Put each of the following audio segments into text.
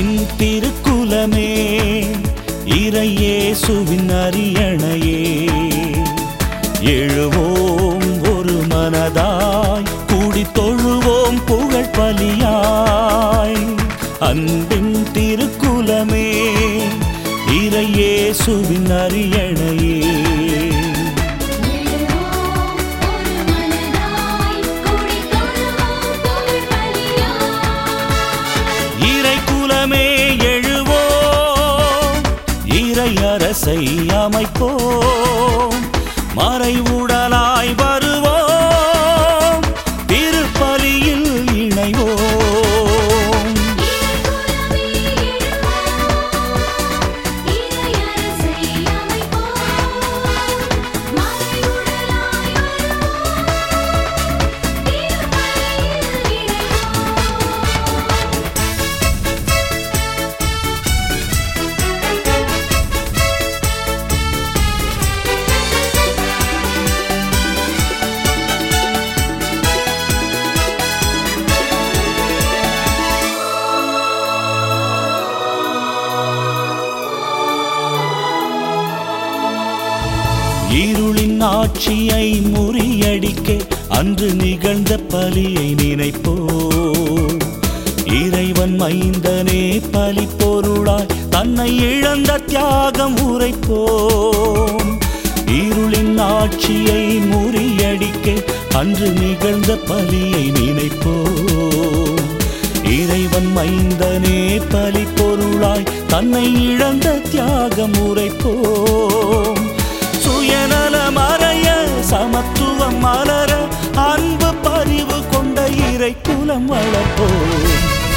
அன்பின் திருக்குலமே இறையேசுவின் அரியணையே எழுவோம் ஒரு மனதாய் கூடி தொழுவோம் புகழ் பலியாய் அன்பின் திருக்குலமே இறையேசுவின் அரியணையே எழுவோம் ஒரு மனதாய் கூடி தொழுவோம் புகழ் பலியாய் இறை குலமே எழுவோம் இறை அரசை அமைப்போம் மறைவுடலாய் வருவோம் திருப்பலியில் இணைவோம் இறைகுலமே எழுவோம் இறையரசை அமைப்போம் மறைவுடலாய் வருவோம் திருப்பலியில் இணைவோம் இருளின் ஆட்சியை முறியடிக்க அன்று நிகழ்ந்த பலியை நினைப்போம் இறைவன் மைந்தனே பலி பொருளாய் தன்னை இழந்த தியாகம் உரைப்போம் இருளின் ஆட்சியை முறியடிக்க அன்று நிகழ்ந்த பலியை நினைப்போம் இறைவன் மைந்தனே பலி பொருளாய் தன்னை இழந்த தியாகம் உரைப்போம் சுயநல மறைய சமத்துவம் மலர அன்பு பரிவு கொண்ட இறை குலம் வளர்ப்போம்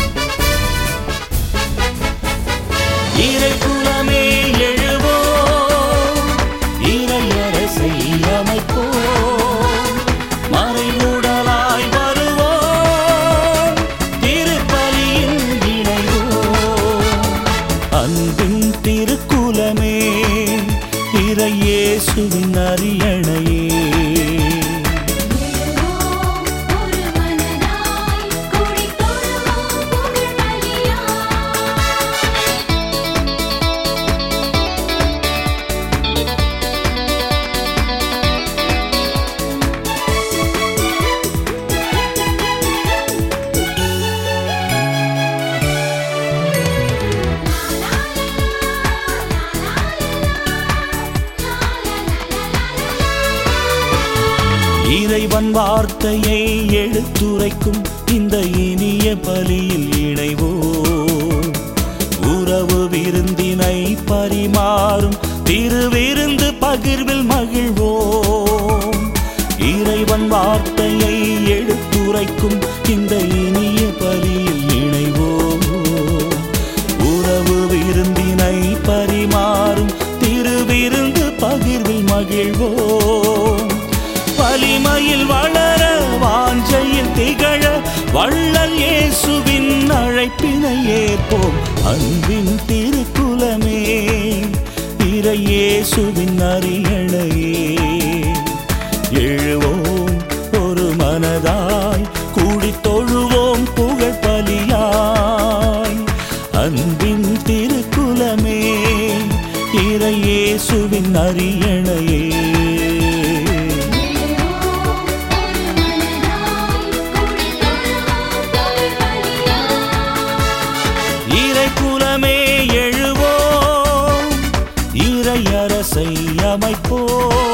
இறை குலமே எழுவோம் இறையரசை அமைப்போம் மறைவுடலாய் வருவோம் திருப்பலியில் இணைவோம் அன்பின் திருக்குலமே இறையேசுவின் அரியணையே எழுவோம் ஒரு மனதாய் கூடி தொழுவோம் புகழ் பலியாய் இறைவன் வார்த்தையை எடுத்துரைக்கும் இந்த இனிய பலியில் இணைவோம் உறவு விருந்தினை பரிமாறும் திருவிருந்து பகிர்வில் மகிழ்வோம் இறைவன் வார்த்தையை எடுத்துரைக்கும் இந்த இனிய பலியில் இணைவோம் உறவு விருந்தினை பரிமாறும் திருவிருந்து பகிர்வில் மகிழ்வோம் வலிமையில் வளர வாஞ்சையில் திகழ வள்ளல் இயேசுவின் அழைப்பினை ஏற்போம் அன்பின் திருக்குலமே இறையேசுவின் அரியணையே எழுவோம் ஒரு மனதாய் கூடி தொழுவோம் புகழ் பலியாய் அன்பின் திருக்குலமே இறையேசுவின் அரியணையே எழுவோம் ஒரு மனதாய் கூடி தொழுவோம் புகழ் பலியாய் இறை குலமே எழுவோம் இறையரசை அமைப்போம்